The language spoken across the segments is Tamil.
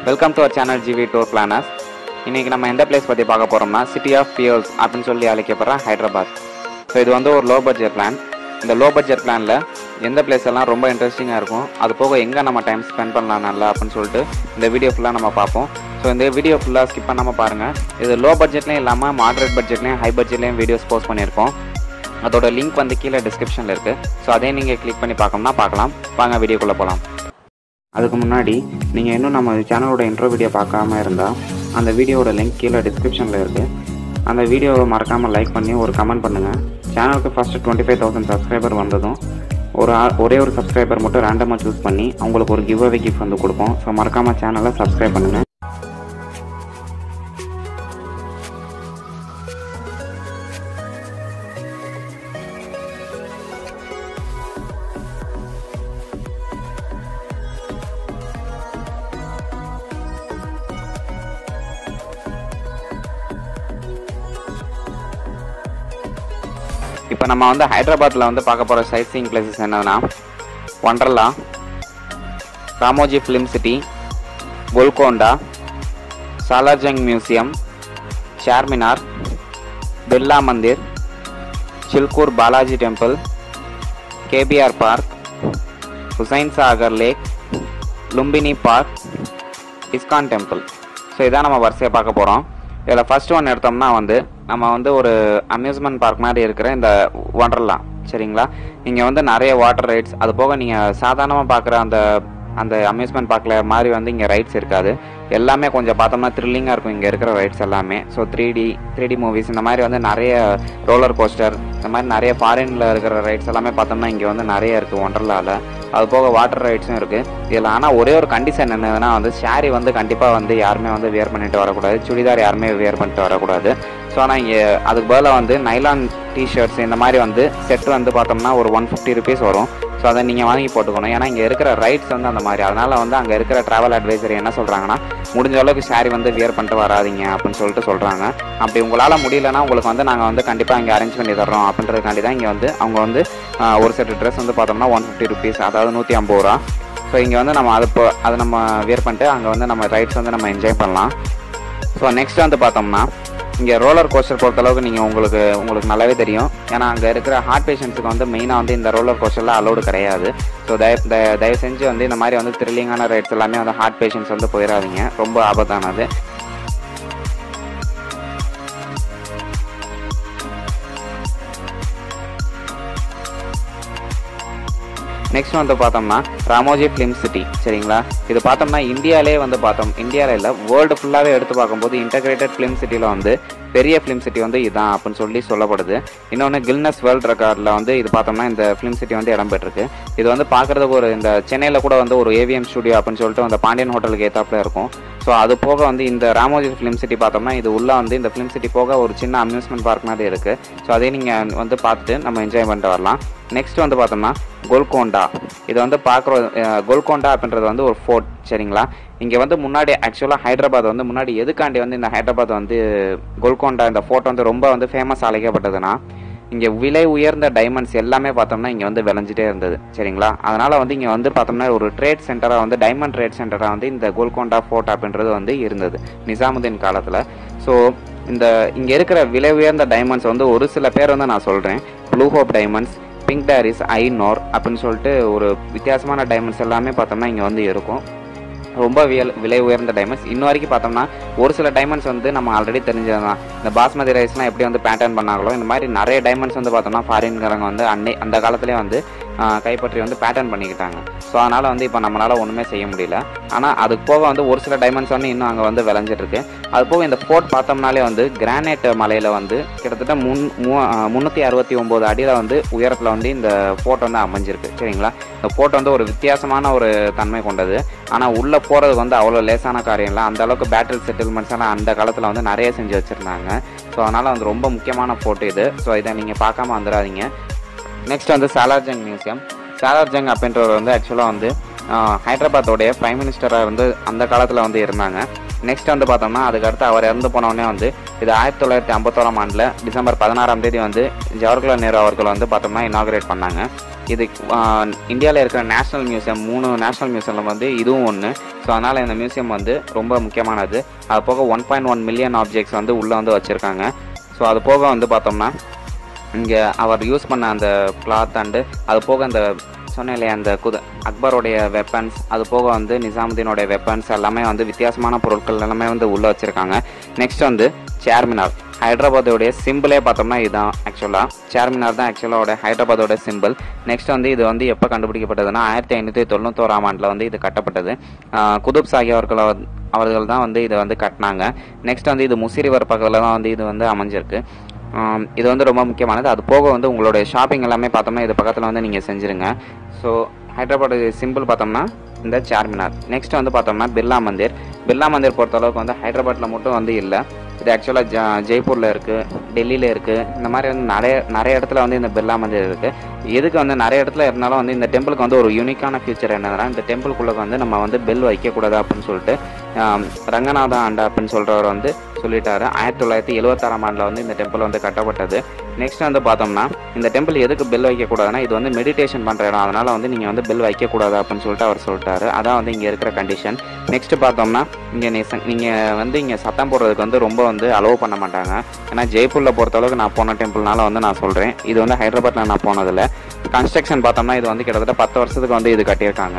welcome to our channel GV tour planners இன்றைக்கி நம்ம எந்த பிளேஸ் பற்றி பார்க்க போகிறோம்னா சிட்டி ஆஃப் பியர்ஸ் அப்படின்னு சொல்லி அழைக்கப்படுற ஹைதராபாத் ஸோ இது வந்து ஒரு லோ பட்ஜெட் பிளான் இந்த லோ பட்ஜெட் பிளானில் எந்த பிளேஸ் எல்லாம் ரொம்ப இன்ட்ரெஸ்டிங்காக இருக்கும் அது போக எங்கே நம்ம டைம் ஸ்பெண்ட் பண்ணலாம் நல்லா அப்படின்னு சொல்லிட்டு இந்த வீடியோ ஃபுல்லாக நம்ம பார்ப்போம் ஸோ இந்த வீடியோ ஃபுல்லாக ஸ்கிப் பண்ணாமல் பாருங்கள் இது லோ பட்ஜெட்லேயும் இல்லாமல் மாடரேட் பட்ஜெட்லேயும் ஹை பட்ஜெட்லேயும் வீடியோஸ் போஸ்ட் பண்ணியிருக்கோம் அதோட லிங்க் வந்து கீழே டிஸ்கிரிப்ஷனில் இருக்குது ஸோ அதையும் நீங்கள் கிளிக் பண்ணி பார்க்கணும்னா பார்க்கலாம் வாங்க வீடியோக்குள்ளே போகலாம் அதுக்கு முன்னாடி நீங்கள் இன்னும் நம்ம சேனலோட இன்ட்ரோ வீடியோ பார்க்காம இருந்தால் அந்த வீடியோவோட லிங்க் கீழே டிஸ்கிரிப்ஷனில் இருக்குது அந்த வீடியோவை மறக்காமல் லைக் பண்ணி ஒரு கமெண்ட் பண்ணுங்கள் சேனலுக்கு first twenty five thousand subscriber வந்ததும் ஒரு ஆள் ஒரே ஒரு சப்ஸ்கிரைபர் மட்டும் ரேண்டமாக சூஸ் பண்ணி அவங்களுக்கு ஒரு கிவ் அவே கிஃப்ட் வந்து கொடுப்போம் ஸோ மறக்காமல் சேனலை சப்ஸ்கிரைப் பண்ணுங்கள் இப்போ நம்ம வந்து ஹைதராபாத்தில் வந்து பார்க்க போகிற சைட் சீயிங் பிளேசஸ் என்னதுன்னா Wonderla Ramoji film city Golconda Salarjung museum Charminar Birla Mandir Chilkur Balaji temple KBR park Hussain Sagar lake Lumbini park ISKCON temple so இதான் நம்ம வரிசையாக பார்க்க போகிறோம் இதில் ஃபர்ஸ்ட் ஒன் எடுத்தோம்னா வந்து நம்ம வந்து ஒரு அம்யூஸ்மெண்ட் பார்க் மாதிரி இருக்கிற இந்த ஒண்டர்லா சரிங்களா இங்கே வந்து நிறைய வாட்டர் ரைட்ஸ் அது போக நீங்கள் சாதாரணமாக பார்க்குற அந்த அந்த அம்யூஸ்மெண்ட் பார்க்கில் மாதிரி வந்து இங்கே ரைட்ஸ் இருக்காது எல்லாமே கொஞ்சம் பார்த்தோம்னா த்ரில்லிங்காக இருக்கும் இங்கே இருக்கிற ரைட்ஸ் எல்லாமே so three D three D movies இந்த மாதிரி வந்து நிறைய ரோலர் கோஸ்டர் இந்த மாதிரி நிறைய ஃபாரினில் இருக்கிற ரைட்ஸ் எல்லாமே பார்த்தோம்னா இங்கே வந்து நிறைய இருக்குது ஒண்டர்லாவில் அது போக வாட்டர் ரைட்ஸும் இருக்குது இதில் ஆனால் ஒரே ஒரு கண்டிஷன் என்னதுன்னா வந்து ஷாரி வந்து கண்டிப்பாக வந்து யாருமே வந்து வியர் பண்ணிட்டு வரக்கூடாது சுடிதார் யாருமே வியர் பண்ணிட்டு வரக்கூடாது ஸோ ஆனால் இங்கே அதுக்கு பதிலாக வந்து நைலான் டிஷர்ட்ஸ் இந்த மாதிரி வந்து செட் வந்து பார்த்தோம்னா ஒரு ஒன் ஃபிஃப்டி ருபீஸ் வரும் ஸோ அதை நீங்கள் வாங்கி போட்டுக்கணும் ஏன்னா இங்கே இருக்கிற ரைட்ஸ் வந்து அந்த மாதிரி அதனால் வந்து அங்கே இருக்கிற ட்ராவல் அட்வைசர் என்ன சொல்கிறாங்கன்னா முடிஞ்ச அளவுக்கு சாரி வந்து வியர் பண்ணிட்டு வராதிங்க அப்படின்னு சொல்லிட்டு சொல்கிறாங்க அப்படி உங்களால் முடியலன்னா உங்களுக்கு வந்து நாங்கள் வந்து கண்டிப்பாக இங்கே அரேஞ்ச் பண்ணி தர்றோம் அப்படின்றதுக்காண்டி தான் இங்கே வந்து அவங்க வந்து ஆஹ், ஒரு செட் ட்ரெஸ் வந்து பார்த்தோம்னா ஒன் ஃபிஃப்டி ருபீஸ் அதாவது நூற்றி ஐம்பது ரூபா ஸோ இங்கே வந்து நம்ம அது இப்போ அதை நம்ம வியர் பண்ணிட்டு அங்கே வந்து நம்ம ரைட்ஸ் வந்து நம்ம என்ஜாய் பண்ணலாம் ஸோ நெக்ஸ்ட் வந்து பார்த்தோம்னா இங்கே ரோலர் கோஸ்டர் பொறுத்தளவுக்கு நீங்கள் உங்களுக்கு உங்களுக்கு நல்லாவே தெரியும் ஏன்னா அங்கே இருக்கிற ஹார்ட் பேஷண்ட்ஸுக்கு வந்து மெயினாக வந்து இந்த ரோலர் கோஸ்டரில் அலோடு கிடையாது ஸோ தயவு தய- தயவு செஞ்சு வந்து இந்த மாதிரி வந்து த்ரில்லிங்கான ரைட்ஸ் எல்லாமே வந்து ஹார்ட் பேஷண்ட்ஸ் வந்து போயிடாதீங்க ரொம்ப ஆபத்தானது நெக்ஸ்ட் வந்து பார்த்தோம்னா ராமோஜி ஃபிலிம் சிட்டி சரிங்களா இது பார்த்தோம்னா இந்தியாவிலே வந்து பார்த்தோம் இந்தியாவில் இல்லை வேர்ல்டு ஃபுல்லாகவே எடுத்து பார்க்கும்போது இன்டகிரேட்டட் ஃபிலிம் சிட்டியில் வந்து பெரிய ஃபிலிம் சிட்டி வந்து இதான் அப்படின்னு சொல்லி சொல்லப்படுது இன்னொன்று கில்னஸ் வேர்ல்ட் ரெக்கார்டில் வந்து இது பார்த்தோம்னா இந்த ஃபிலிம் சிட்டி வந்து இடம் பெற்றிருக்கு இது வந்து பார்க்குறதுக்கு ஒரு இந்த சென்னையில் கூட வந்து ஒரு ஏவிஎம் ஸ்டுடியோ அப்படின்னு சொல்லிட்டு அந்த பாண்டியன் ஹோட்டலுக்கு ஏத்தாப்புல இருக்கும் ஸோ அது போக வந்து இந்த ராமோஜி ஃபிலிம் சிட்டி பார்த்தோம்னா இது உள்ள வந்து இந்த ஃபிலிம் சிட்டி போக ஒரு சின்ன அம்யூஸ்மெண்ட் பார்க் மாதிரி இருக்குது ஸோ அதே நீங்கள் வந்து பார்த்துட்டு நம்ம என்ஜாய் பண்ணிட்டு வரலாம் நெக்ஸ்ட் வந்து பார்த்தோம்னா கோல்கோண்டா இது வந்து பார்க்குற கோல்கோண்டா அப்படின்றது வந்து ஒரு ஃபோர்ட் சரிங்களா இங்கே வந்து முன்னாடி ஆக்சுவலாக ஹைதராபாத் வந்து முன்னாடி எதுக்காண்டி வந்து இந்த ஹைதராபாத் வந்து கோல்கோண்டா இந்த ஃபோர்ட் வந்து ரொம்ப வந்து ஃபேமஸ் அழைக்கப்பட்டதுன்னா இங்கே விலை உயர்ந்த டைமண்ட்ஸ் எல்லாமே பார்த்தோம்னா இங்கே வந்து விளைஞ்சிட்டே இருந்தது சரிங்களா அதனால் வந்து இங்கே வந்து பார்த்தோம்னா ஒரு ட்ரேட் சென்டராக வந்து டைமண்ட் ட்ரேட் சென்டராக வந்து இந்த கோல்கோண்டா ஃபோர்ட் அப்படின்றது வந்து இருந்தது நிசாமுதீன் காலத்தில் ஸோ இந்த இங்கே இருக்கிற விலை உயர்ந்த டைமண்ட்ஸ் வந்து ஒரு சில பேர் வந்து நான் சொல்கிறேன் blue hope diamonds pink Darya iNoor அப்படின்னு சொல்லிட்டு ஒரு வித்தியாசமான டைமண்ட்ஸ் எல்லாமே பார்த்தோம்னா இங்கே வந்து இருக்கும் ரொம்ப வியல் விலை உயர்ந்த டைமண்ட்ஸ் இன்ன வரைக்கும் பார்த்தோம்னா ஒரு சில டைமண்ட்ஸ் வந்து நம்ம ஆல்ரெடி தெரிஞ்சது தான் இந்த பாஸ்மதி ரைஸ்லாம் எப்படி வந்து பேட்டர்ன் பண்ணாங்களோ இந்த மாதிரி நிறைய டைமண்ட்ஸ் வந்து பார்த்தோம்னா ஃபாரின்காரங்க வந்து அன்னை அந்த காலத்திலே வந்து ஆஹ், கைப்பற்றி வந்து பேட்டர்ன் பண்ணிக்கிட்டாங்க ஸோ அதனால் வந்து இப்போ நம்மளால் ஒன்றுமே செய்ய முடியல ஆனால் அதுக்கு போக வந்து ஒரு சில டைமண்ட்ஸ் வந்து இன்னும் அங்கே வந்து விளைஞ்சிட்டு இருக்கு அது போக இந்த ஃபோர்ட் பார்த்தோம்னாலே வந்து கிரானைட் மலையில் வந்து கிட்டத்தட்ட முன் முந்நூற்றி அறுபத்தி ஒம்பது அடியில் வந்து உயரத்தில் வந்து இந்த ஃபோர்ட் வந்து அமைஞ்சிருக்கு சரிங்களா இந்த ஃபோர்ட் வந்து ஒரு வித்தியாசமான ஒரு தன்மை கொண்டது ஆனால் உள்ளே போகிறதுக்கு வந்து அவ்வளோ லேசான காரியம் இல்லை அந்த அளவுக்கு பேட்டில் செட்டில்மெண்ட்ஸ் எல்லாம் அந்த காலத்தில் வந்து நிறைய செஞ்சு வச்சுருந்தாங்க ஸோ அதனால் வந்து ரொம்ப முக்கியமான ஃபோட்டோ இது ஸோ இதை நீங்கள் பார்க்காம வந்துடாதீங்க நெக்ஸ்ட் வந்து சாலார்ஜங் மியூசியம் சாலார்ஜங் அப்படின்றவர் வந்து ஆக்சுவலாக வந்து ஆஹ், ஹைதராபாத்தோடைய பிரைம் மினிஸ்டராக வந்து அந்த காலத்தில் வந்து இருந்தாங்க நெக்ஸ்ட் வந்து பார்த்தோம்னா அதுக்கடுத்து அவர் இறந்து போனவுடனே வந்து இது ஆயிரத்தி தொள்ளாயிரத்தி ஐம்பத்தோராம் ஆண்டில் டிசம்பர் பதினாறாம் தேதி வந்து ஜவஹர்லால் நேரு அவர்கள் வந்து பார்த்தோம்னா இனாகிரேட் பண்ணாங்க இது இந்தியாவில் இருக்கிற நேஷ்னல் மியூசியம் மூணு நேஷ்னல் மியூசியமில் வந்து இதுவும் ஒன்று ஸோ அதனால் இந்த மியூசியம் வந்து ரொம்ப முக்கியமானது அது போக one point one million objects வந்து உள்ளே வந்து வச்சுருக்காங்க ஸோ அது போக வந்து பார்த்தோம்னா இங்கே அவர் யூஸ் பண்ண அந்த கிளாத் அண்டு அது போக அந்த சொன்னேன் இல்லையா அந்த குத அக்பருடைய வெப்பன்ஸ் அது போக வந்து நிசாமுதீனுடைய வெப்பன்ஸ் எல்லாமே வந்து வித்தியாசமான பொருட்கள் எல்லாமே வந்து உள்ளே வச்சுருக்காங்க நெக்ஸ்ட் வந்து சேர்மினார் ஹைதராபாத்தோடைய சிம்பிளே பார்த்தோம்னா இதுதான் ஆக்சுவலாக சேர்மினார் தான் ஆக்சுவலாக ஹைதராபாத்தோட சிம்பிள் நெக்ஸ்ட் வந்து இது வந்து எப்போ கண்டுபிடிக்கப்பட்டதுன்னா ஆயிரத்தி ஐநூற்றி தொண்ணூத்தோராம் ஆண்டில் வந்து இது கட்டப்பட்டது ஆஹ் குதுப் சாஹி அவர்களை வந்து- அவர்கள் தான் வந்து இதை வந்து கட்டினாங்க நெக்ஸ்ட் வந்து இது முசிறிவர் பக்கத்தில் தான் வந்து இது வந்து அமைஞ்சிருக்கு ஆம், இது வந்து ரொம்ப முக்கியமானது அது போக வந்து உங்களுடைய ஷாப்பிங் எல்லாமே பார்த்தோம்னா இது பக்கத்தில் வந்து நீங்கள் செஞ்சுருங்க ஸோ ஹைதராபாத் சிம்பிள் பார்த்தோம்னா இந்த சார்மினார் நெக்ஸ்ட் வந்து பார்த்தோம்னா பிர்லா மந்திர் பிர்லா மந்திர் பொறுத்தளவுக்கு வந்து ஹைதராபாத்தில் மட்டும் வந்து இல்லை இது ஆக்சுவலாக ஜ ஜெய்ப்பூரில் இருக்குது டெல்லியில் இருக்குது இந்த மாதிரி வந்து நிறைய நிறைய இடத்துல வந்து இந்த பிர்லா மந்திர் இருக்குது எதுக்கு வந்து நிறைய இடத்துல இருந்தாலும் வந்து இந்த டெம்பிளுக்கு வந்து ஒரு யூனிக்கான ஃபியூச்சர் என்னன்னா இந்த டெம்பிளுக்குள்ளே வந்து நம்ம வந்து பெல் வைக்கக்கூடாது அப்படின்னு சொல்லிட்டு ஆம், ரங்கநாத ஆண்டா அப்படின்னு சொல்கிறவர் வந்து சொல்லிட்டாரு ஆயிரத்தி தொள்ளாயிரத்தி எழுவத்தாறாம் ஆண்டில் வந்து இந்த டெம்பிள் வந்து கட்டப்பட்டது நெக்ஸ்ட் வந்து பார்த்தோம்னா இந்த டெம்பிள் எதுக்கு பெல் வைக்கக்கூடாதுன்னா இது வந்து மெடிடேஷன் பண்ணுற இடம் அதனால் வந்து நீங்கள் வந்து பெல் வைக்கக்கூடாது அப்படின்னு சொல்லிட்டு அவர் சொல்லிட்டாரு அதான் வந்து இங்கே இருக்கிற கண்டிஷன் நெக்ஸ்ட் பார்த்தோம்னா இங்கே நீங்கள் வந்து இங்கே சத்தம் போடுறதுக்கு வந்து ரொம்ப வந்து அலோவ் பண்ண மாட்டாங்க ஏன்னா ஜெய்ப்பூரில் பொறுத்தளவுக்கு நான் போன டெம்பிள்னால வந்து நான் சொல்கிறேன் இது வந்து ஹைதராபாத்தில் நான் போனதில்லை கன்ஸ்ட்ரக்ஷன் பார்த்தோம்னா இது வந்து கிட்டத்தட்ட பத்து வருஷத்துக்கு வந்து இது கட்டியிருக்காங்க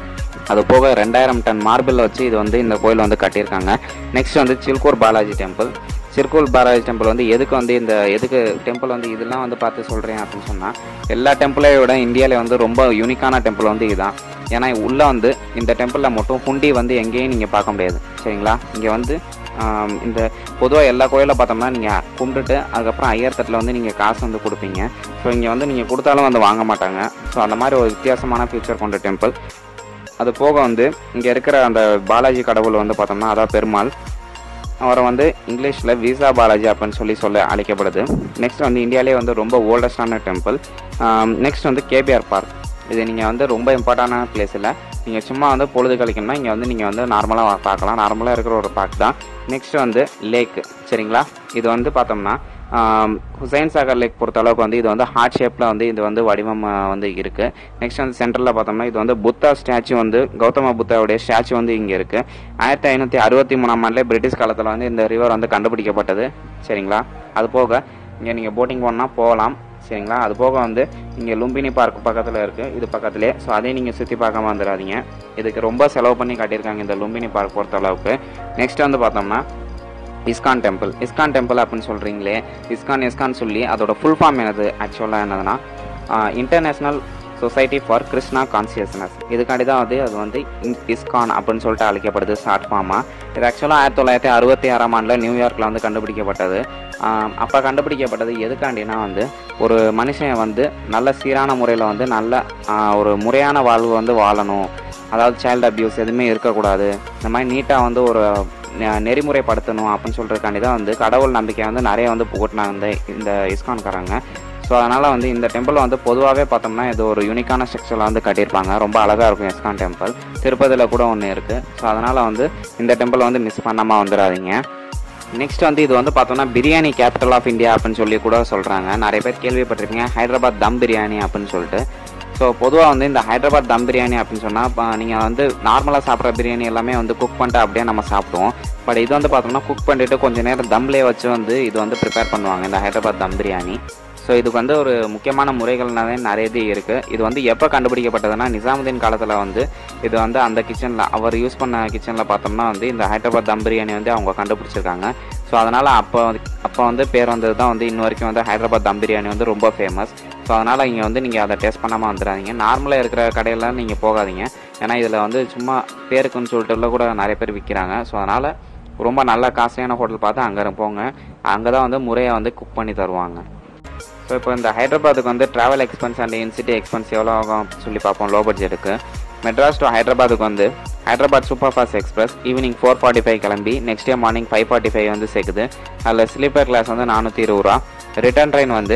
அது போக ரெண்டாயிரம் டன் மார்பிள் வச்சு இது வந்து இந்த கோயில் வந்து கட்டியிருக்காங்க நெக்ஸ்ட் வந்து சில்கூர் பாலாஜி டெம்பிள் சிற்கூர் பாலாஜி டெம்பிள் வந்து எதுக்கு வந்து இந்த எதுக்கு டெம்பிள் வந்து இதெல்லாம் வந்து பார்த்து சொல்கிறேன் அப்படின்னு சொன்னால் எல்லா டெம்பிளை விட இந்தியாவில் வந்து ரொம்ப யூனிக்கான டெம்பிள் வந்து இதுதான் ஏன்னா உள்ளே வந்து இந்த டெம்பிளில் மட்டும் ஹுண்டி வந்து எங்கேயும் நீங்கள் பார்க்க முடியாது சரிங்களா இங்கே வந்து ஆம், இந்த பொதுவாக எல்லா கோயிலில் பார்த்தோம்னா நீங்கள் கும்பிட்டுட்டு அதுக்கப்புறம் ஐயர் தட்டில் வந்து நீங்கள் காசு வந்து கொடுப்பீங்க ஸோ இங்கே வந்து நீங்கள் கொடுத்தாலும் வந்து வாங்க மாட்டாங்க ஸோ அந்த மாதிரி ஒரு வித்தியாசமான ஃபியூச்சர் கொண்ட டெம்பிள் அது போக வந்து இங்கே இருக்கிற அந்த பாலாஜி கடவுள் வந்து பார்த்தோம்னா அதான் பெருமாள் அவரை வந்து இங்கிலீஷில் விசா பாலாஜி அப்படின்னு சொல்லி சொல்ல அழைக்கப்படுது நெக்ஸ்ட் வந்து இந்தியாவிலே வந்து ரொம்ப ஓல்டஸ்டான டெம்பிள் நெக்ஸ்ட் வந்து கேபிஆர் பார்க் இது நீங்கள் வந்து ரொம்ப இம்பார்ட்டண்டான பிளேஸ் இல்லை நீங்கள் சும்மா வந்து பொழுது கழிக்கணும்னா இங்கே வந்து நீங்கள் வந்து நார்மலாக பார்க்கலாம் நார்மலாக இருக்கிற ஒரு பார்க் தான் நெக்ஸ்ட் வந்து லேக் சரிங்களா இது வந்து பார்த்தோம்னா ஆம், ஹுசைன் சாகர் லேக் பொறுத்த அளவுக்கு வந்து இது வந்து ஹார்ட் ஷேப்பில் வந்து இது வந்து வடிவம் ஆ, வந்து இருக்குது நெக்ஸ்ட் வந்து சென்டரில் பார்த்தோம்னா இது வந்து புத்தா ஸ்டாச்சு வந்து கௌதம புத்தாவுடைய ஸ்டாச்சு வந்து இங்கே இருக்குது ஆயிரத்தி ஐநூற்றி அறுபத்தி மூணாம் ஆண்டுல பிரிட்டிஷ் காலத்தில் வந்து இந்த ரிவர் வந்து கண்டுபிடிக்கப்பட்டது சரிங்களா அது போக இங்கே நீங்கள் போட்டிங் போனால் போகலாம் சரிங்களா அது போக வந்து இங்கே லும்பினி பார்க் பக்கத்தில் இருக்குது இது பக்கத்துலேயே ஸோ அதையும் நீங்கள் சுற்றி பார்க்காம வந்துடாதீங்க இதுக்கு ரொம்ப செலவு பண்ணி காட்டியிருக்காங்க இந்த லும்பினி பார்க் பொறுத்த அளவுக்கு நெக்ஸ்ட் வந்து பார்த்தோம்னா இஸ்கான் டெம்பிள் இஸ்கான் டெம்பிள் அப்படின்னு சொல்கிறீங்களே இஸ்கான் இஸ்கான் சொல்லி அதோட ஃபுல் ஃபார்ம் என்னது ஆக்சுவலாக என்னதுன்னா international society for Krishna consciousness இதுக்காண்டி தான் வந்து அது வந்து இன்- இஸ்கான் அப்படின்னு சொல்லிட்டு அழைக்கப்படுது ஷார்ட் ஃபார்மாக இது ஆக்சுவலாக ஆயிரத்தி தொள்ளாயிரத்தி அறுபத்தி ஆறாம் ஆண்டில் நியூயார்க்கில் வந்து கண்டுபிடிக்கப்பட்டது அப்போ கண்டுபிடிக்கப்பட்டது எதுக்காண்டினா வந்து ஒரு மனுஷன் வந்து நல்ல சீரான முறையில் வந்து நல்ல ஆஹ், ஒரு முறையான வாழ்வு வந்து வாழணும் அதாவது சைல்டு அபியூஸ் எதுவுமே இருக்கக்கூடாது இந்த மாதிரி நீட்டாக வந்து ஒரு நெ- நெறிமுறைப்படுத்தணும் அப்படின்னு சொல்கிறதுக்காண்டி தான் வந்து கடவுள் நம்பிக்கை வந்து நிறைய வந்து புகட்டினாங்க இந்த இந்த இஸ்கான்காரங்க ஸோ அதனால் வந்து இந்த டெம்பிள் வந்து பொதுவாகவே பார்த்தோம்னா இது ஒரு யூனிக்கான ஸ்ட்ரக்சரில் வந்து கட்டியிருப்பாங்க ரொம்ப அழகாக இருக்கும் இஸ்கான் டெம்பிள் திருப்பதியில் கூட ஒன்று இருக்குது ஸோ அதனால் வந்து இந்த டெம்பிளை வந்து மிஸ் பண்ணாமல் வந்துடாதீங்க நெக்ஸ்ட் வந்து இது வந்து பார்த்தோம்னா பிரியாணி கேபிட்டல் ஆஃப் இந்தியா அப்படின்னு சொல்லி கூட சொல்கிறாங்க நிறைய பேர் கேள்விப்பட்டிருக்கீங்க ஹைதராபாத் தம் பிரியாணி அப்படின்னு சொல்லிட்டு ஸோ பொதுவாக வந்து இந்த ஹைதராபாத் தம் பிரியாணி அப்படின்னு சொன்னால் நீங்கள் வந்து நார்மலாக சாப்பிட்ற பிரியாணி எல்லாமே வந்து குக் பண்ணிட்டு அப்படியே நம்ம சாப்பிடுவோம் பட் இது வந்து பார்த்தோம்னா குக் பண்ணிட்டு கொஞ்சம் நேரம் தம்லேயே வச்சு வந்து இது வந்து ப்ரிப்பேர் பண்ணுவாங்க இந்த ஹைதராபாத் தம் பிரியாணி ஸோ இதுக்கு வந்து ஒரு முக்கியமான முறைகள்னாலே நிறைய இது இருக்குது இது வந்து எப்போ கண்டுபிடிக்கப்பட்டதுன்னா நிசாமுதீன் காலத்தில் வந்து இது வந்து அந்த கிச்சனில் அவர் யூஸ் பண்ண கிச்சனில் பார்த்தோம்னா வந்து இந்த ஹைதராபாத் தம் பிரியாணி வந்து அவங்க கண்டுபிடிச்சிருக்காங்க ஸோ அதனால் அப்போ அப்போ வந்து பேர் வந்தது தான் வந்து இன்ன வரைக்கும் வந்து ஹைதராபாத் தம் பிரியாணி வந்து ரொம்ப ஃபேமஸ் ஸோ அதனால் இங்கே வந்து நீங்கள் அதை டேஸ்ட் பண்ணாமல் வந்துடாதீங்க நார்மலாக இருக்கிற கடையில நீங்கள் போகாதீங்க ஏன்னா இதில் வந்து சும்மா பேருக்குன்னு சொல்லிட்டு கூட நிறைய பேர் விற்கிறாங்க ஸோ அதனால் ரொம்ப நல்ல காஸ்ட்லியான ஹோட்டல் பார்த்து அங்கே போங்க அங்கே தான் வந்து முறையாக வந்து குக் பண்ணி தருவாங்க ஸோ இப்போ இந்த ஹைதராபாத்துக்கு வந்து travel expense and in city expense எவ்வளோ ஆகும் அப்படின்னு சொல்லி பார்ப்போம் லோ பட்ஜெட்டுக்கு மெட்ராஸ் டு ஹைதராபாத்துக்கு வந்து Hyderabad super fast express evening four forty five கிளம்பி next day morning five forty five வந்து சேர்க்குது அதில் ஸ்லீப்பர் கிளாஸ் வந்து நானூற்றி இருபது ரூபா ரிட்டர்ன் ட்ரெயின் வந்து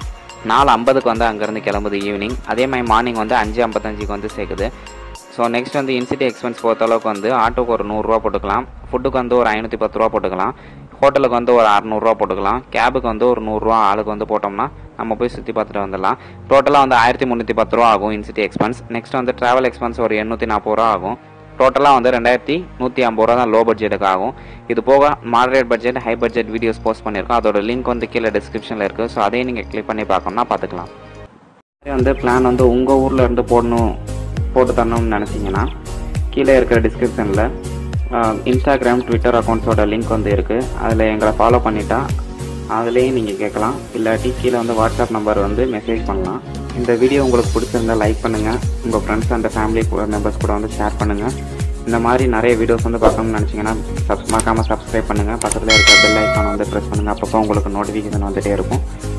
நாலு ஐம்பதுக்கு வந்து அங்கேருந்து கிளம்புது ஈவினிங் அதே மாதிரி மார்னிங் வந்து அஞ்சு ஐம்பத்தஞ்சுக்கு வந்து சேர்க்குது ஸோ நெக்ஸ்ட் வந்து இன்சிட்டி எக்ஸ்பென்ஸ் பொறுத்த அளவுக்கு வந்து ஆட்டோக்கு ஒரு நூறுரூவா போட்டுக்கலாம் ஃபுட்டுக்கு வந்து ஒரு ஐநூற்றி பத்து ரூபா போட்டுக்கலாம் ஹோட்டலுக்கு வந்து ஒரு அறநூறுவா போட்டுக்கலாம் கேபுக்கு வந்து ஒரு நூறுரூவா ஆளுக்கு வந்து போட்டோம்னா நம்ம போய் சுற்றி பார்த்துட்டு வந்துடலாம் டோட்டலாக வந்து ஆயிரத்தி முந்நூற்றி பத்து ரூபா ஆகும் இன்சிட்டி எக்ஸ்பென்ஸ் நெக்ஸ்ட் வந்து ட்ராவல் எக்ஸ்பென்ஸ் ஒரு எண்ணூற்றி நாற்பது ரூபா ஆகும் டோட்டலாக வந்து ரெண்டாயிரத்தி நூற்றி ஐம்பது ரூபா தான் லோ பட்ஜெட்டுக்கு ஆகும் இது போக moderate budget high budget videos post பண்ணியிருக்கோம் அதோட லிங்க் வந்து கீழே டிஸ்கிரிப்ஷனில் இருக்குது ஸோ அதையும் நீங்கள் கிளிக் பண்ணி பார்க்கணும்னா பார்த்துக்கலாம் இதே வந்து பிளான் வந்து உங்கள் ஊரில் இருந்து போடணும் போட்டு தரணும்னு நினச்சிங்கன்னா கீழே இருக்கிற டிஸ்கிரிப்ஷனில் இன்ஸ்டாகிராம் ட்விட்டர் அக்கௌண்ட்ஸோட லிங்க் வந்து இருக்குது அதில் எங்களை ஃபாலோ பண்ணிட்டா அதுலேயும் நீங்கள் கேட்கலாம் இல்லாட்டி கீழே வந்து வாட்ஸ்அப் நம்பர் வந்து மெசேஜ் பண்ணலாம் இந்த வீடியோ உங்களுக்கு பிடிச்சிருந்தா லைக் பண்ணுங்கள் உங்கள் ஃப்ரெண்ட்ஸ் அண்ட் ஃபேமிலி கூட மெம்பர்ஸ் கூட வந்து ஷேர் பண்ணுங்கள் இந்த மாதிரி நிறைய வீடியோஸ் வந்து பார்க்கணும்னு நினச்சிங்கன்னா சப் மறக்காமல் சப்ஸ்கிரைப் பண்ணுங்கள் பக்கத்தில் இருக்கிற பெல் ஐக்கான் வந்து ப்ரெஸ் பண்ணுங்கள் அப்பப்போ உங்களுக்கு நோட்டிஃபிகேஷன் வந்துகிட்டே இருக்கும்